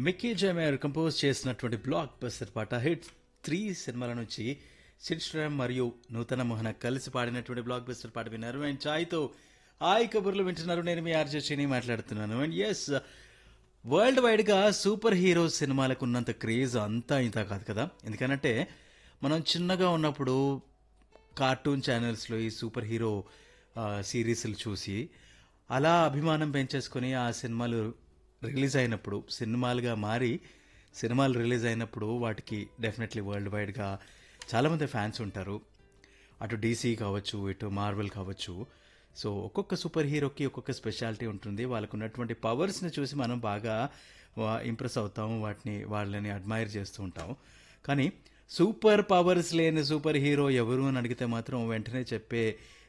Mickey J Meyer compose చేసినటువంటి blockbuster పాట hit three సినిమాల నుంచి సిడ్ శ్రీరామ్ మరియు నూతన మోహన కలిసి పాడినటువంటి బ్లాక్ బస్టర్ పాట విన్నారు అండ్ చాయ్తో హాయ్ కబుర్లు వింటున్నారు నేను మీ ఆర్జెస్టీని మాట్లాడుతున్నాను అండ్ ఎస్ వరల్డ్ వైడ్గా సూపర్ హీరో సినిమాలకు ఉన్నంత క్రేజ్ అంతా ఇంత కాదు కదా ఎందుకనంటే మనం చిన్నగా ఉన్నప్పుడు కార్టూన్ ఛానల్స్లో ఈ సూపర్ హీరో ఆ, సిరీస్లు చూసి అలా అభిమానం పెంచేసుకొని ఆ సినిమాలు రిలీజ్ అయినప్పుడు సినిమాలుగా మారి సినిమాలు రిలీజ్ అయినప్పుడు వాటికి డెఫినెట్లీ వరల్డ్ వైడ్గా చాలామంది ఫ్యాన్స్ ఉంటారు అటు డీసీ కావచ్చు ఇటు మార్వెల్ కావచ్చు సో ఒక్కొక్క సూపర్ హీరోకి ఒక్కొక్క స్పెషాలిటీ ఉంటుంది వాళ్ళకు ఉన్నటువంటి పవర్స్ని చూసి మనం బాగా ఇంప్రెస్ అవుతాము వాటిని వాళ్ళని అడ్మైర్ చేస్తూ ఉంటాం కానీ సూపర్ పవర్స్ లేని సూపర్ హీరో ఎవరు అని అడిగితే మాత్రం వెంటనే చెప్పే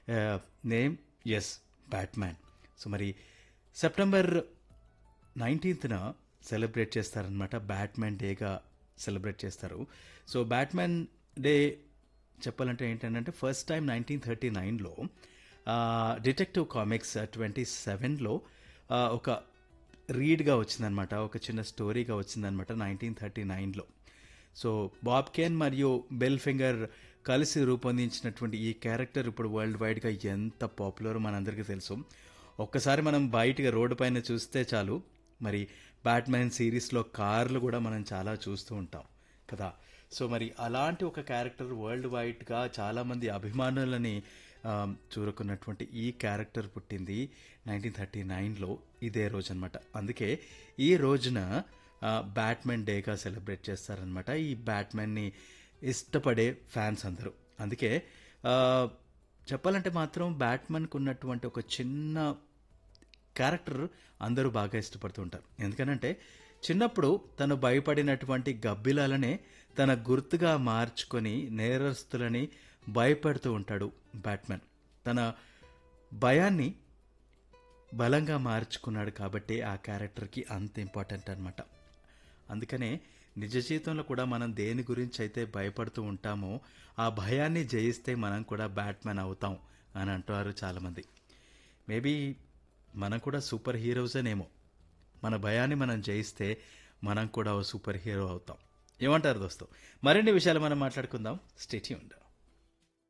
నేమ్ ఎస్ బ్యాట్మ్యాన్ సో మరి సెప్టెంబర్ నైన్టీన్త్న సెలబ్రేట్ చేస్తారనమాట బ్యాట్మ్యాన్ డేగా సెలబ్రేట్ చేస్తారు సో బ్యాట్మ్యాన్ డే చెప్పాలంటే ఏంటంటే ఫస్ట్ టైం నైన్టీన్ థర్టీ నైన్లో డిటెక్టివ్ కామిక్స్ ట్వంటీ సెవెన్లో ఒక రీడ్గా వచ్చిందనమాట ఒక చిన్న స్టోరీగా వచ్చిందనమాట నైన్టీన్ థర్టీ నైన్లో సో బాబ్ కేన్ మరియు బెల్ ఫింగర్ కలిసి రూపొందించినటువంటి ఈ క్యారెక్టర్ ఇప్పుడు వరల్డ్ వైడ్గా ఎంత పాపులర్ మనందరికీ తెలుసు ఒక్కసారి మనం బయటగా రోడ్డు పైన చూస్తే చాలు మరి బ్యాట్మ్యాన్ సిరీస్లో కార్లు కూడా మనం చాలా చూస్తూ ఉంటాం కదా సో మరి అలాంటి ఒక క్యారెక్టర్ వరల్డ్ వైడ్గా చాలామంది అభిమానులని ఆ, చూరుకున్నటువంటి ఈ క్యారెక్టర్ పుట్టింది నైన్టీన్ థర్టీ నైన్లో ఇదే రోజు అనమాట అందుకే ఈ రోజున ఆ, బ్యాట్మెన్ డేగా సెలబ్రేట్ చేస్తారనమాట ఈ బ్యాట్మెన్ని ఇష్టపడే ఫ్యాన్స్ అందరూ అందుకే ఆ, చెప్పాలంటే మాత్రం బ్యాట్మెన్కు ఉన్నటువంటి ఒక చిన్న క్యారెక్టర్ అందరూ బాగా ఇష్టపడుతూ ఉంటారు ఎందుకనంటే చిన్నప్పుడు తను భయపడినటువంటి గబ్బిలాలనే తన గుర్తుగా మార్చుకొని నేరస్తులని భయపెడుతూ ఉంటాడు బ్యాట్మెన్ తన భయాన్ని బలంగా మార్చుకున్నాడు కాబట్టి ఆ క్యారెక్టర్కి అంత ఇంపార్టెంట్ అనమాట అందుకనే నిజ జీవితంలో కూడా మనం దేని గురించి అయితే భయపడుతూ ఉంటామో ఆ భయాన్ని జయిస్తే మనం కూడా బ్యాట్మెన్ అవుతాం అని అంటారు చాలామంది మేబీ మనం కూడా సూపర్ హీరోసేనేమో మన భయాన్ని మనం జయిస్తే మనం కూడా ఓ సూపర్ హీరో అవుతాం ఏమంటారు దోస్తు మరిన్ని విషయాలు మనం మాట్లాడుకుందాం స్టేట్యూండ్